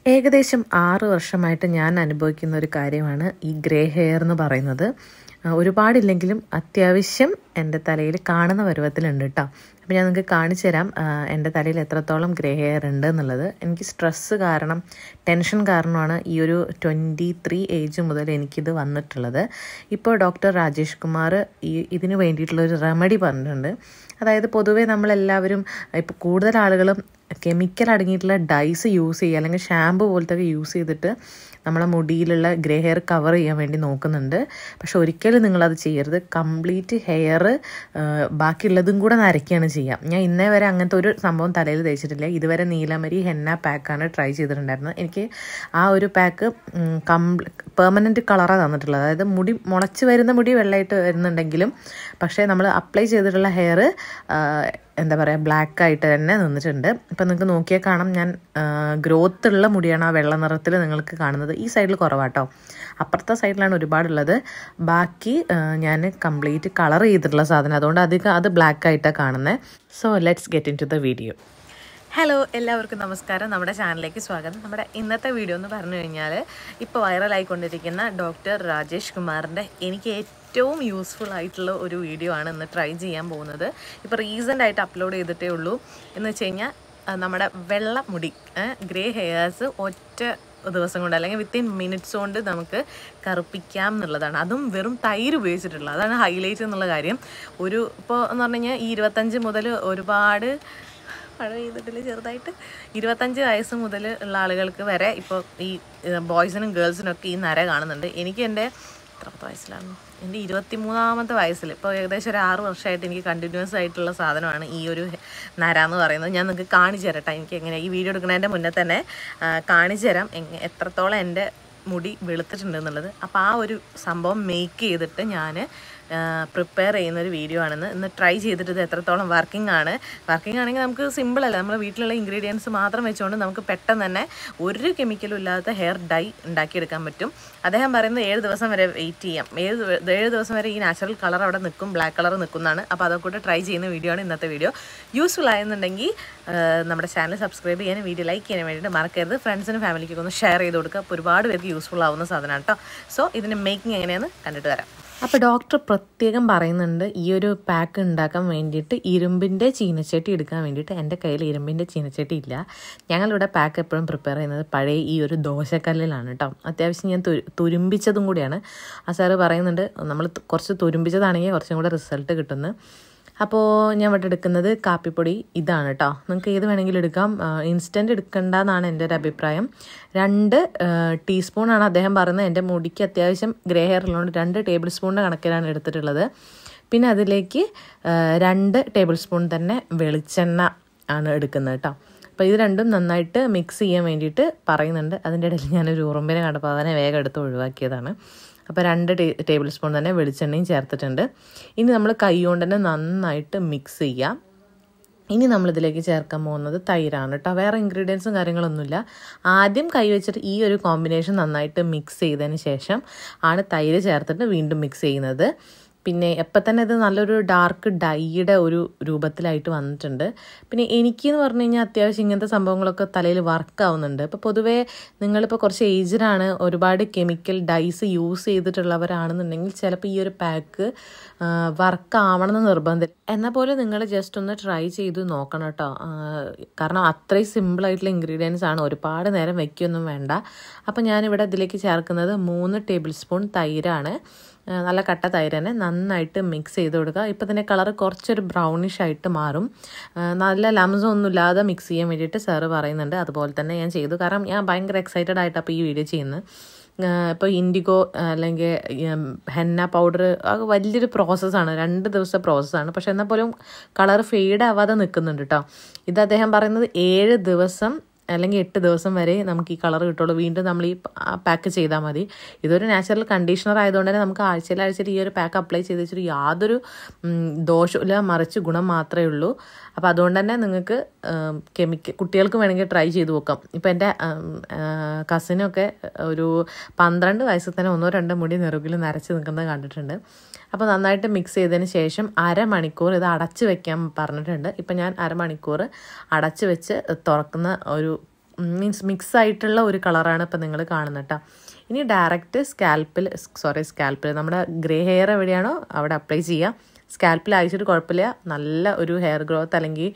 ഏകദേശം ആറ് വർഷമായിട്ട് ഞാൻ അനുഭവിക്കുന്ന ഒരു കാര്യമാണ് ഈ ഗ്രേ ഹെയർ എന്ന് പറയുന്നത് ആ, ഒരുപാടില്ലെങ്കിലും അത്യാവശ്യം എൻ്റെ തലയിൽ കാണുന്ന പരുവത്തിലുണ്ട് കേട്ടോ അപ്പോൾ ഞാൻ നിങ്ങൾക്ക് കാണിച്ചു തരാം ആ, എൻ്റെ തലയിൽ എത്രത്തോളം ഗ്രേ ഹെയർ ഉണ്ട് എന്നുള്ളത് എനിക്ക് സ്ട്രെസ്സ് കാരണം ടെൻഷൻ കാരണമാണ് ഈ ഒരു ട്വൻറ്റി ത്രീ ഏജ് മുതൽ എനിക്കിത് വന്നിട്ടുള്ളത് ഇപ്പോൾ ഡോക്ടർ രാജേഷ് കുമാർ ഈ ഇതിന് വേണ്ടിയിട്ടുള്ള ഒരു റെമഡി പറഞ്ഞിട്ടുണ്ട് അതായത് പൊതുവേ നമ്മളെല്ലാവരും ഇപ്പോൾ കൂടുതൽ ആളുകളും കെമിക്കൽ അടങ്ങിയിട്ടുള്ള ഡൈസ് യൂസ് ചെയ്യുക അല്ലെങ്കിൽ ഷാമ്പു പോലത്തെ ഒക്കെ യൂസ് ചെയ്തിട്ട് നമ്മളെ മുടിയിലുള്ള ഗ്രേ ഹെയർ കവർ ചെയ്യാൻ വേണ്ടി നോക്കുന്നുണ്ട് പക്ഷെ ഒരിക്കലും നിങ്ങളത് ചെയ്യരുത് കംപ്ലീറ്റ് ഹെയർ ബാക്കിയുള്ളതും കൂടെ നരയ്ക്കുകയാണ് ചെയ്യുക ഞാൻ ഇന്നേ വരെ അങ്ങനത്തെ ഒരു സംഭവം തലയിൽ തേച്ചിട്ടില്ല ഇതുവരെ നീലമരി ഹെന്ന പാക്കാണ് ട്രൈ ചെയ്തിട്ടുണ്ടായിരുന്നത് എനിക്ക് ആ ഒരു പാക്ക് കംപ്ലീ പെർമനൻറ്റ് കളറാണ് തന്നിട്ടുള്ളത് അതായത് മുടി മുളച്ച് വരുന്ന മുടി വെള്ളമായിട്ട് വരുന്നുണ്ടെങ്കിലും പക്ഷേ നമ്മൾ അപ്ലൈ ചെയ്തിട്ടുള്ള ഹെയർ എന്താ പറയുക ബ്ലാക്ക് ആയിട്ട് തന്നെ നിന്നിട്ടുണ്ട് ഇപ്പം നിങ്ങൾക്ക് നോക്കിയാൽ കാണാം ഞാൻ ഗ്രോത്ത് ഉള്ള മുടിയാണ് ആ വെള്ള നിറത്തിൽ നിങ്ങൾക്ക് കാണുന്നത് ഈ സൈഡിൽ കുറവാട്ടോ അപ്പുറത്തെ സൈഡിലാണ് ഒരുപാടുള്ളത് ബാക്കി ഞാൻ കംപ്ലീറ്റ് കളർ ചെയ്തിട്ടുള്ള സാധനം അതുകൊണ്ട് അധികം അത് ബ്ലാക്ക് ആയിട്ടാണ് കാണുന്നത് so let's get into the video hello എല്ലാവർക്കും നമസ്കാരം നമ്മുടെ ചാനലിലേക്ക് സ്വാഗതം നമ്മുടെ ഇന്നത്തെ വീഡിയോ എന്ന് പറഞ്ഞു കഴിഞ്ഞാൽ ഇപ്പോൾ വൈറലായിക്കൊണ്ടിരിക്കുന്ന ഡോക്ടർ രാജേഷ് കുമാറിൻ്റെ എനിക്ക് ഏറ്റവും യൂസ്ഫുൾ ആയിട്ടുള്ള ഒരു വീഡിയോ ആണ് ഇന്ന് ട്രൈ ചെയ്യാൻ പോകുന്നത് ഇപ്പോൾ റീസെൻ്റ് ആയിട്ട് അപ്ലോഡ് ചെയ്തിട്ടേ ഉള്ളൂ എന്ന് വെച്ച് കഴിഞ്ഞാൽ ആ, നമ്മുടെ വെള്ള മുടി ഗ്രേ ഹെയർസ് ഒറ്റ ദിവസം കൊണ്ട് അല്ലെങ്കിൽ വിത്തിൻ മിനിറ്റ്സ് കൊണ്ട് നമുക്ക് കറുപ്പിക്കാം എന്നുള്ളതാണ് അതും വെറും തൈര് ഉപയോഗിച്ചിട്ടുള്ള അതാണ് ഹൈലൈറ്റ് എന്നുള്ള കാര്യം ഒരു ഇപ്പോൾ എന്ന് പറഞ്ഞു കഴിഞ്ഞാൽ ഈ ഇരുപത്തഞ്ച് മുതൽ ഒരുപാട് മഴ പെയ്തിട്ടില്ല ചെറുതായിട്ട് ഇരുപത്തഞ്ച് വയസ്സ് മുതൽ ഉള്ള ആളുകൾക്ക് വരെ ഇപ്പോൾ ഈ ബോയ്സിനും ഗേൾസിനും ഒക്കെ ഈ നര കാണുന്നുണ്ട് എനിക്ക് എൻ്റെ എത്രാമത്തെ വയസ്സിലാണ് എൻ്റെ ഇരുപത്തി മൂന്നാമത്തെ വയസ്സിൽ ഇപ്പോൾ ഏകദേശം ഒരു ആറ് വർഷമായിട്ട് എനിക്ക് കണ്ടിന്യൂസ് ആയിട്ടുള്ള സാധനമാണ് ഈ ഒരു നര എന്ന് പറയുന്നത് ഞാൻ നിങ്ങൾക്ക് കാണിച്ചു തരട്ടെ എനിക്ക് എങ്ങനെ ഈ വീഡിയോ എടുക്കുന്നതിൻ്റെ മുന്നേ തന്നെ ആ, കാണിച്ചു തരാം എങ്ങ- എത്രത്തോളം എൻ്റെ മുടി വെളുത്തിട്ടുണ്ട് എന്നുള്ളത് അപ്പോൾ ആ ഒരു സംഭവം മേക്ക് ചെയ്തിട്ട് ഞാൻ പ്രിപ്പയർ ചെയ്യുന്ന ഒരു വീഡിയോ ആണെന്ന് ഇന്ന് ട്രൈ ചെയ്തിട്ട് ഇത് എത്രത്തോളം വർക്കിംഗ് ആണ് വർക്കിംഗ് ആണെങ്കിൽ നമുക്ക് സിമ്പിൾ അല്ല നമ്മുടെ വീട്ടിലുള്ള ഇൻഗ്രീഡിയൻസ് മാത്രം വെച്ചുകൊണ്ട് നമുക്ക് പെട്ടെന്ന് തന്നെ ഒരു കെമിക്കലും ഇല്ലാത്ത ഹെയർ ഡൈ ഉണ്ടാക്കിയെടുക്കാൻ പറ്റും അദ്ദേഹം പറയുന്നത് ഏഴ് ദിവസം വരെ വെയിറ്റ് ചെയ്യാം ഏഴ് ദിവ- ഏഴ് ദിവസം വരെ ഈ നാച്ചുറൽ കളർ അവിടെ നിൽക്കും ബ്ലാക്ക് കളർ നിൽക്കുന്നതാണ് അപ്പോൾ അതൊക്കെ ട്രൈ ചെയ്യുന്ന വീഡിയോ ആണ് ഇന്നത്തെ വീഡിയോ യൂസ്ഫുൾ ആയെന്നുണ്ടെങ്കിൽ ആ, നമ്മുടെ ചാനൽ സബ്സ്ക്രൈബ് ചെയ്യാനും വീഡിയോ ലൈക്ക് ചെയ്യാനും വേണ്ടിയിട്ട് മറക്കരുത് ഫ്രണ്ട്സിനും ഫാമിലിക്കൊക്കെ ഒന്ന് ഷെയർ ചെയ്ത് കൊടുക്കുക അപ്പോൾ ഒരുപാട് പേർക്ക് യൂസ്ഫുൾ ആവുന്ന സാധനമാണ് കേട്ടോ സോ ഇതിൻ്റെ മേക്കിംഗ് എങ്ങനെയാണെന്ന് കണ്ടിട്ട് വരാം അപ്പോൾ ഡോക്ടർ പ്രത്യേകം പറയുന്നുണ്ട് ഈ ഒരു പാക്ക് ഉണ്ടാക്കാൻ വേണ്ടിയിട്ട് ഇരുമ്പിൻ്റെ ചീനച്ചട്ടി എടുക്കാൻ വേണ്ടിയിട്ട് എൻ്റെ കയ്യിൽ ഇരുമ്പിൻ്റെ ചീനച്ചട്ടി ഇല്ല ഞങ്ങളിവിടെ പാക്ക് എപ്പോഴും പ്രിപ്പയർ ചെയ്യുന്നത് പഴയ ഈ ഒരു ദോശക്കല്ലിലാണ് കേട്ടോ അത്യാവശ്യം ഞാൻ തു- തുരുമ്പിച്ചതും കൂടിയാണ് ആ സാറ് പറയുന്നുണ്ട് നമ്മൾ തു- കുറച്ച് തുരുമ്പിച്ചതാണെങ്കിൽ കുറച്ചും കൂടെ റിസൾട്ട് കിട്ടുന്നു അപ്പോൾ ഞാൻ ഇവിടെ എടുക്കുന്നത് കാപ്പിപ്പൊടി ഇതാണ് കേട്ടോ നിങ്ങൾക്ക് ഏത് വേണമെങ്കിലും എടുക്കാം ഇൻസ്റ്റൻറ്റ് എടുക്കണ്ടെന്നാണ് എൻ്റെ ഒരു അഭിപ്രായം രണ്ട് ടീസ്പൂണാണ് അദ്ദേഹം പറയുന്നത് എൻ്റെ മുടിക്ക് അത്യാവശ്യം ഗ്രേ ഹെയർ ഉള്ളതുകൊണ്ട് രണ്ട് ടേബിൾ സ്പൂണിൻ്റെ കണക്കിലാണ് എടുത്തിട്ടുള്ളത് പിന്നെ അതിലേക്ക് ആ, രണ്ട് ടേബിൾ സ്പൂൺ തന്നെ വെളിച്ചെണ്ണ ആണ് എടുക്കുന്നത് കേട്ടോ അപ്പോൾ ഇത് രണ്ടും നന്നായിട്ട് മിക്സ് ചെയ്യാൻ വേണ്ടിയിട്ട് പറയുന്നുണ്ട് അതിൻ്റെ ഇടയിൽ ഞാനൊരു ഉറുമ്പിനെ കണ്ടപ്പോൾ അതിനെ വേഗം എടുത്ത് ഒഴിവാക്കിയതാണ് അപ്പോൾ രണ്ട് ടേ ടേബിൾ സ്പൂൺ തന്നെ വെളിച്ചെണ്ണയും ചേർത്തിട്ടുണ്ട് ഇനി നമ്മൾ കൈ കൊണ്ട് തന്നെ നന്നായിട്ട് മിക്സ് ചെയ്യാം ഇനി നമ്മളിതിലേക്ക് ചേർക്കാൻ പോകുന്നത് തൈരാണ് കേട്ടോ വേറെ ഇൻഗ്രീഡിയൻസും കാര്യങ്ങളൊന്നുമില്ല ആദ്യം കൈ വെച്ചിട്ട് ഈ ഒരു കോമ്പിനേഷൻ നന്നായിട്ട് മിക്സ് ചെയ്തതിന് ശേഷം ആണ് തൈര് ചേർത്തിട്ട് വീണ്ടും മിക്സ് ചെയ്യുന്നത് പിന്നെ എപ്പം തന്നെ ഇത് നല്ലൊരു ഡാർക്ക് ഡൈയുടെ ഒരു രൂപത്തിലായിട്ട് വന്നിട്ടുണ്ട് പിന്നെ എനിക്കെന്ന് പറഞ്ഞു കഴിഞ്ഞാൽ അത്യാവശ്യം ഇങ്ങനത്തെ സംഭവങ്ങളൊക്കെ തലയിൽ വർക്ക് ആവുന്നുണ്ട് ഇപ്പോൾ പൊതുവേ നിങ്ങളിപ്പോൾ കുറച്ച് ഏജ്ഡാണ് ഒരുപാട് കെമിക്കൽ ഡൈസ് യൂസ് ചെയ്തിട്ടുള്ളവരാണെന്നുണ്ടെങ്കിൽ ചിലപ്പോൾ ഈ ഒരു പാക്ക് വർക്ക് ആവണമെന്ന് നിർബന്ധം എന്നാൽ പോലെ നിങ്ങൾ ജസ്റ്റ് ഒന്ന് ട്രൈ ചെയ്ത് നോക്കണം കേട്ടോ ആ, കാരണം അത്രയും സിമ്പിളായിട്ടുള്ള ഇൻഗ്രീഡിയൻസ് ആണ് ഒരുപാട് നേരം വയ്ക്കൊന്നും വേണ്ട അപ്പോൾ ഞാനിവിടെ ഇതിലേക്ക് ചേർക്കുന്നത് മൂന്ന് ടേബിൾ സ്പൂൺ തൈരാണ് ആ, നല്ല കട്ട തൈര് തന്നെ നന്നായിട്ട് മിക്സ് ചെയ്ത് കൊടുക്കുക ഇപ്പോൾ ഇതിൻ്റെ കളർ കുറച്ചൊരു ബ്രൗണിഷ് ആയിട്ട് മാറും ആ, നല്ല ലംസം ഒന്നും ഇല്ലാതെ മിക്സ് ചെയ്യാൻ വേണ്ടിയിട്ട് സാറ് പറയുന്നുണ്ട് അതുപോലെ തന്നെ ഞാൻ ചെയ്തു കാരണം ഞാൻ ഭയങ്കര എക്സൈറ്റഡ് ആയിട്ട് അപ്പോൾ ഈ വീഡിയോ ചെയ്യുന്നത് ഇപ്പോൾ ഇൻഡിഗോ അല്ലെങ്കിൽ ഹെന്ന പൗഡർ അത് വലിയൊരു പ്രോസസ്സാണ് രണ്ട് ദിവസത്തെ പ്രോസസ്സാണ് പക്ഷെ എന്നാൽ പോലും കളർ ഫെയ്ഡ് ആവാതെ നിൽക്കുന്നുണ്ട് കേട്ടോ ഇത് അദ്ദേഹം പറയുന്നത് ഏഴ് ദിവസം അല്ലെങ്കിൽ എട്ട് ദിവസം വരെ നമുക്ക് ഈ കളർ കിട്ടുള്ളൂ വീണ്ടും നമ്മൾ ഈ പാക്ക് ചെയ്താൽ മതി ഇതൊരു നാച്ചുറൽ കണ്ടീഷണർ ആയതുകൊണ്ട് തന്നെ നമുക്ക് ആഴ്ചയിൽ ആഴ്ചയിൽ ഈ ഒരു പാക്ക് അപ്ലൈ ചെയ്ത് വെച്ചിട്ട് യാതൊരു ഉം, ദോഷമില്ല മറിച്ച് ഗുണം മാത്രമേ ഉള്ളൂ അപ്പോൾ അതുകൊണ്ട് തന്നെ നിങ്ങൾക്ക് കെമിക്കൽ കുട്ടികൾക്ക് വേണമെങ്കിൽ ട്രൈ ചെയ്ത് നോക്കാം ഇപ്പോൾ എൻ്റെ കസിനൊക്കെ ഒരു പന്ത്രണ്ട് വയസ്സിൽ തന്നെ ഒന്നോ രണ്ടോ മുടി നെറുകിൽ നരച്ച് നിൽക്കുന്നത് കണ്ടിട്ടുണ്ട് അപ്പോൾ നന്നായിട്ട് മിക്സ് ചെയ്തതിന് ശേഷം അരമണിക്കൂർ ഇത് അടച്ച് വെക്കാൻ പറഞ്ഞിട്ടുണ്ട് ഇപ്പം ഞാൻ അരമണിക്കൂർ അടച്ച് വെച്ച് തുറക്കുന്ന ഒരു മീൻസ് മിക്സ് ആയിട്ടുള്ള ഒരു കളറാണ് ഇപ്പം നിങ്ങൾ കാണുന്നത് കേട്ടോ ഇനി ഡയറക്റ്റ് സ്കാൽപ്പിൽ സോറി സ്കാൽപ്പിൽ നമ്മുടെ ഗ്രേ ഹെയർ എവിടെയാണോ അവിടെ അപ്ലൈ ചെയ്യുക സ്കാൽപ്പിൽ അയച്ചിട്ട് കുഴപ്പമില്ല നല്ല ഒരു ഹെയർ ഗ്രോത്ത് അല്ലെങ്കിൽ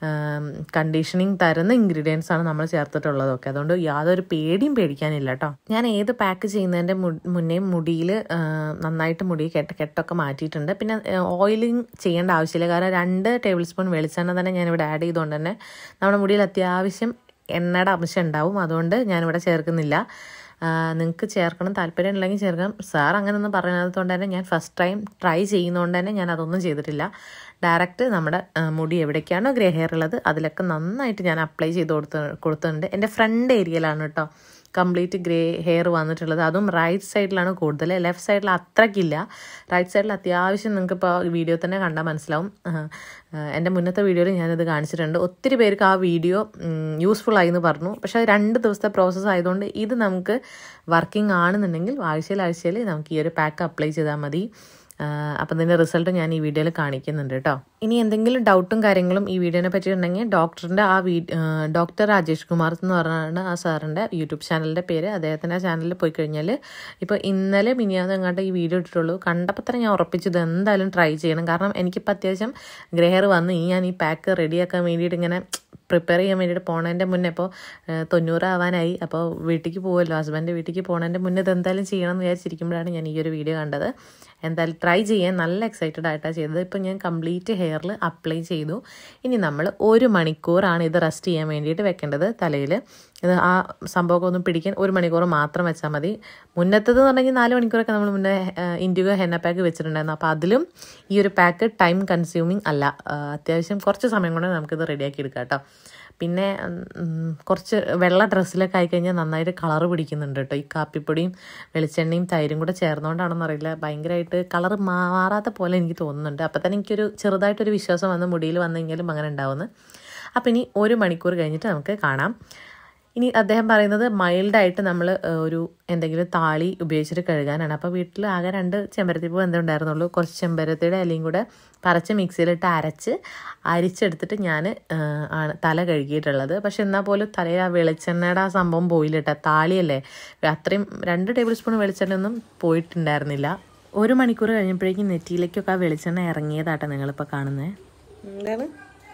കണ്ടീഷനിങ് തരുന്ന ഇൻഗ്രീഡിയൻസ് ആണ് നമ്മൾ ചേർത്തിട്ടുള്ളതൊക്കെ അതുകൊണ്ട് യാതൊരു പേടിയും പേടിക്കാനില്ല കേട്ടോ ഞാൻ ഏത് പാക്ക് ചെയ്യുന്നതിൻ്റെ മുന്നേ മുടിയിൽ നന്നായിട്ട് മുടി കെട്ട് കെട്ടൊക്കെ മാറ്റിയിട്ടുണ്ട് പിന്നെ ഓയിലിംഗ് ചെയ്യേണ്ട ആവശ്യമില്ല കാരണം രണ്ട് ടേബിൾ സ്പൂൺ വെളിച്ചെണ്ണ തന്നെ ഞാനിവിടെ ആഡ് ചെയ്തുകൊണ്ട് തന്നെ നമ്മുടെ മുടിയിൽ അത്യാവശ്യം എണ്ണയുടെ അംശം ഉണ്ടാവും അതുകൊണ്ട് ഞാനിവിടെ ചേർക്കുന്നില്ല നിങ്ങൾക്ക് ചേർക്കണം താല്പര്യം ഉണ്ടെങ്കിൽ ചേർക്കാം സാർ അങ്ങനെയൊന്നും പറയുന്നതുകൊണ്ട് തന്നെ ഞാൻ ഫസ്റ്റ് ടൈം ട്രൈ ചെയ്യുന്നതുകൊണ്ട് തന്നെ ഞാൻ അതൊന്നും ചെയ്തിട്ടില്ല ഡയറക്റ്റ് നമ്മുടെ മുടി എവിടേക്കാണോ ഗ്രേ ഹെയർ ഉള്ളത് അതിലൊക്കെ നന്നായിട്ട് ഞാൻ അപ്ലൈ ചെയ്ത് കൊടുത്ത് കൊടുത്തിട്ടുണ്ട് എൻ്റെ ഫ്രണ്ട് ഏരിയയിലാണ് കേട്ടോ കംപ്ലീറ്റ് ഗ്രേ ഹെയർ വന്നിട്ടുള്ളത് അതും റൈറ്റ് സൈഡിലാണ് കൂടുതൽ ലെഫ്റ്റ് സൈഡിൽ അത്രയ്ക്കില്ല റൈറ്റ് സൈഡിൽ അത്യാവശ്യം നിങ്ങൾക്ക് ഇപ്പോൾ വീഡിയോ തന്നെ കണ്ടാൽ മനസ്സിലാവും എൻ്റെ മുന്നത്തെ വീഡിയോയിൽ ഞാനിത് കാണിച്ചിട്ടുണ്ട് ഒത്തിരി പേർക്ക് ആ വീഡിയോ യൂസ്ഫുൾ ആയി എന്ന് പറഞ്ഞു പക്ഷേ അത് രണ്ട് ദിവസത്തെ പ്രോസസ്സ് ആയതുകൊണ്ട് ഇത് നമുക്ക് വർക്കിംഗ് ആണെന്നുണ്ടെങ്കിൽ ആഴ്ചയിൽ ആഴ്ചയിൽ നമുക്ക് ഈ ഒരു പാക്ക് അപ്ലൈ ചെയ്താൽ മതി അപ്പം ഇതിൻ്റെ റിസൾട്ട് ഞാൻ ഈ വീഡിയോയിൽ കാണിക്കുന്നുണ്ട് കേട്ടോ ഇനി എന്തെങ്കിലും ഡൗട്ടും കാര്യങ്ങളും ഈ വീഡിയോനെ പറ്റി ഉണ്ടെങ്കിൽ ഡോക്ടറിൻ്റെ ആ വീ ഡോക്ടർ രാജേഷ് കുമാർ എന്ന് പറഞ്ഞാണ് ആ സാറിൻ്റെ യൂട്യൂബ് ചാനലിൻ്റെ പേര് അദ്ദേഹത്തിൻ്റെ ആ ചാനലിൽ പോയി കഴിഞ്ഞാൽ ഇപ്പോൾ ഇന്നലെ മിനിയാന്ന് എങ്ങാണ്ട് ഈ വീഡിയോ ഇട്ടിട്ടുള്ളൂ കണ്ടപ്പോൾ തന്നെ ഞാൻ ഉറപ്പിച്ചത് എന്തായാലും ട്രൈ ചെയ്യണം കാരണം എനിക്കിപ്പോൾ അത്യാവശ്യം ഗ്രേ ഹെയർ വന്ന് ഈ ഞാൻ ഈ പാക്ക് റെഡിയാക്കാൻ വേണ്ടിയിട്ട് ഇങ്ങനെ പ്രിപ്പയർ ചെയ്യാൻ വേണ്ടിയിട്ട് പോണതിൻ്റെ മുന്നേ ഇപ്പോൾ തൊണ്ണൂറാവാനായി അപ്പോൾ വീട്ടിലേക്ക് പോകുമല്ലോ ഹസ്ബൻഡ് വീട്ടിലേക്ക് പോണതിൻ്റെ മുന്നേ ഇത് എന്തായാലും ചെയ്യണം എന്ന് വിചാരിച്ചിരിക്കുമ്പോഴാണ് ഞാൻ ഈ ഒരു വീഡിയോ കണ്ടത് എന്തായാലും ട്രൈ ചെയ്യാൻ നല്ല എക്സൈറ്റഡ് ആയിട്ടാണ് ചെയ്തത് ഇപ്പോൾ ഞാൻ കംപ്ലീറ്റ് ഹെയറിൽ അപ്ലൈ ചെയ്തു ഇനി നമ്മൾ ഒരു മണിക്കൂറാണ് ഇത് റെസ്റ്റ് ചെയ്യാൻ വേണ്ടിയിട്ട് വെക്കേണ്ടത് തലയിൽ ഇത് ആ സംഭവമൊക്കെ ഒന്ന് പിടിക്കാൻ ഒരു മണിക്കൂർ മാത്രം വെച്ചാൽ മതി മുന്നത്തത് എന്ന് പറഞ്ഞാൽ നാല് മണിക്കൂറൊക്കെ നമ്മൾ മുന്നേ ഇൻഡിഗോ ഹെന്ന പാക്ക് വെച്ചിട്ടുണ്ടായിരുന്നു അപ്പോൾ അതിലും ഈ ഒരു പാക്ക് ടൈം കൺസ്യൂമിങ് അല്ല അത്യാവശ്യം കുറച്ച് സമയം കൊണ്ട് നമുക്കിത് റെഡിയാക്കി എടുക്കാം കേട്ടോ പിന്നെ കുറച്ച് വെള്ള ഡ്രസ്സിലൊക്കെ ആയിക്കഴിഞ്ഞാൽ നന്നായിട്ട് കളർ പിടിക്കുന്നുണ്ട് കേട്ടോ ഈ കാപ്പിപ്പൊടിയും വെളിച്ചെണ്ണയും തൈരും കൂടെ ചേർന്നുകൊണ്ടാണെന്ന് അറിയില്ല ഭയങ്കരമായിട്ട് കളർ മാറാത്ത പോലെ എനിക്ക് തോന്നുന്നുണ്ട് അപ്പോൾ തന്നെ എനിക്കൊരു ചെറുതായിട്ടൊരു വിശ്വാസം വന്ന് മുടിയിൽ വന്നു കഴിഞ്ഞാലും അങ്ങനെ ഉണ്ടാവുമെന്ന് അപ്പം ഇനി ഒരു മണിക്കൂർ കഴിഞ്ഞിട്ട് നമുക്ക് കാണാം ഇനി അദ്ദേഹം പറയുന്നത് മൈൽഡായിട്ട് നമ്മൾ ഒരു എന്തെങ്കിലും താളി ഉപയോഗിച്ചിട്ട് കഴുകാനാണ് അപ്പോൾ വീട്ടിൽ ആകെ രണ്ട് ചെമ്പരത്തിപ്പൂ എന്തേ ഉണ്ടായിരുന്നുള്ളൂ കുറച്ച് ചെമ്പരത്തിയുടെ ഇലയും കൂടെ പറിച്ച് മിക്സിയിലിട്ട് അരച്ച് അരിച്ചെടുത്തിട്ട് ഞാൻ ആണ് തല കഴുകിയിട്ടുള്ളത് പക്ഷെ എന്നാൽ പോലും തലയിൽ ആ വെളിച്ചെണ്ണയുടെ ആ സംഭവം പോയില്ല കേട്ടോ താളിയല്ലേ അത്രയും രണ്ട് ടേബിൾ സ്പൂൺ വെളിച്ചെണ്ണയൊന്നും പോയിട്ടുണ്ടായിരുന്നില്ല ഒരു മണിക്കൂർ കഴിഞ്ഞപ്പോഴേക്കും നെറ്റിയിലേക്കൊക്കെ ആ വെളിച്ചെണ്ണ ഇറങ്ങിയതാട്ടോ നിങ്ങളിപ്പോൾ കാണുന്നത് എന്താണ്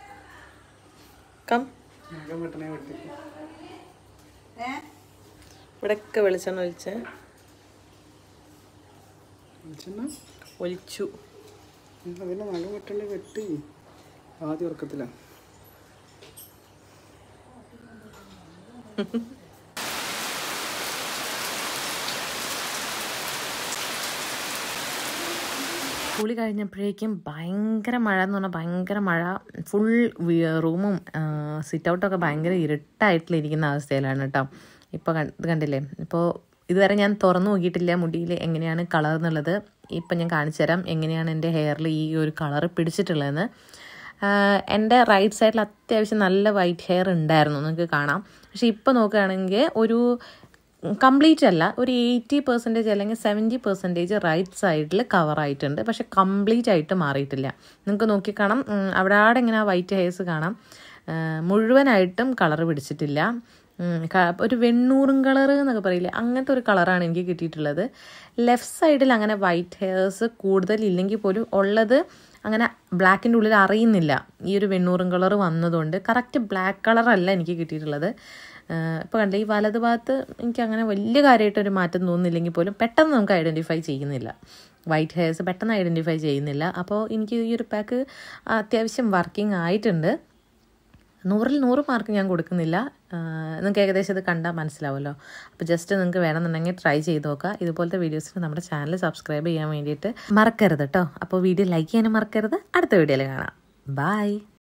കം ഇവിടെയൊക്കെ വെളിച്ചെണ്ണ ഒഴിച്ച് ഒലിച്ചു അതിൻ്റെ നഖം വെട്ടല്ലേ വെട്ടി ആദ്യം ഉറക്കത്തില്ല കുളി കഴിഞ്ഞപ്പോഴേക്കും ഭയങ്കര മഴ എന്ന് പറഞ്ഞാൽ ഭയങ്കര മഴ ഫുൾ റൂമും സിറ്റ് ഔട്ടൊക്കെ ഭയങ്കര ഇരുട്ടായിട്ടിരിക്കുന്ന അവസ്ഥയിലാണ് കേട്ടോ ഇപ്പോൾ ഇത് കണ്ടില്ലേ ഇപ്പോൾ ഇതുവരെ ഞാൻ തുറന്നു നോക്കിയിട്ടില്ല മുടിയിൽ എങ്ങനെയാണ് കളർ എന്നുള്ളത് ഇപ്പം ഞാൻ കാണിച്ചു തരാം എങ്ങനെയാണ് എൻ്റെ ഹെയറിൽ ഈ ഒരു കളർ പിടിച്ചിട്ടുള്ളതെന്ന് എൻ്റെ റൈറ്റ് സൈഡിൽ അത്യാവശ്യം നല്ല വൈറ്റ് ഹെയർ ഉണ്ടായിരുന്നു നിങ്ങൾക്ക് കാണാം പക്ഷെ ഇപ്പോൾ നോക്കുകയാണെങ്കിൽ ഒരു കംപ്ലീറ്റ് അല്ല ഒരു എയ്റ്റി പെർസെൻറ്റേജ് അല്ലെങ്കിൽ സെവൻറ്റി പെർസെൻറ്റേജ് റൈറ്റ് സൈഡിൽ കവർ ആയിട്ടുണ്ട് പക്ഷെ കംപ്ലീറ്റ് ആയിട്ട് മാറിയിട്ടില്ല നിങ്ങൾക്ക് നോക്കിക്കാണാം അവിടെ ആടെ ഇങ്ങനെ ആ വൈറ്റ് ഹെയർസ് കാണാം മുഴുവനായിട്ടും കളർ പിടിച്ചിട്ടില്ല ഒരു വെണ്ണൂറും കളർ എന്നൊക്കെ പറയില്ലേ അങ്ങനത്തെ ഒരു കളറാണ് എനിക്ക് കിട്ടിയിട്ടുള്ളത് ലെഫ്റ്റ് സൈഡിൽ അങ്ങനെ വൈറ്റ് ഹെയർസ് കൂടുതലില്ലെങ്കിൽ പോലും ഉള്ളത് അങ്ങനെ ബ്ലാക്കിൻ്റെ ഉള്ളിൽ അറിയുന്നില്ല ഈ ഒരു വെണ്ണൂറും കളർ വന്നതുകൊണ്ട് കറക്റ്റ് ബ്ലാക്ക് കളറല്ല എനിക്ക് കിട്ടിയിട്ടുള്ളത് ഇപ്പോൾ കണ്ട ഈ വലത് ഭാഗത്ത് എനിക്ക് അങ്ങനെ വലിയ കാര്യമായിട്ടൊരു മാറ്റം തോന്നുന്നില്ലെങ്കിൽ പോലും പെട്ടെന്ന് നമുക്ക് ഐഡൻറ്റിഫൈ ചെയ്യുന്നില്ല വൈറ്റ് ഹെയർസ് പെട്ടെന്ന് ഐഡൻറ്റിഫൈ ചെയ്യുന്നില്ല അപ്പോൾ എനിക്ക് ഈ ഒരു പാക്ക് അത്യാവശ്യം വർക്കിംഗ് ആയിട്ടുണ്ട് നൂറിൽ നൂറ് മാർക്ക് ഞാൻ കൊടുക്കുന്നില്ല നിങ്ങൾക്ക് ഏകദേശം ഇത് കണ്ടാൽ മനസ്സിലാവുമല്ലോ അപ്പോൾ ജസ്റ്റ് നിങ്ങൾക്ക് വേണമെന്നുണ്ടെങ്കിൽ ട്രൈ ചെയ്ത് നോക്കുക ഇതുപോലത്തെ വീഡിയോസിന് നമ്മുടെ ചാനൽ സബ്സ്ക്രൈബ് ചെയ്യാൻ വേണ്ടിയിട്ട് മറക്കരുത് കേട്ടോ അപ്പോൾ വീഡിയോ ലൈക്ക് ചെയ്യാനും മറക്കരുത് അടുത്ത വീഡിയോയിൽ കാണാം ബായ്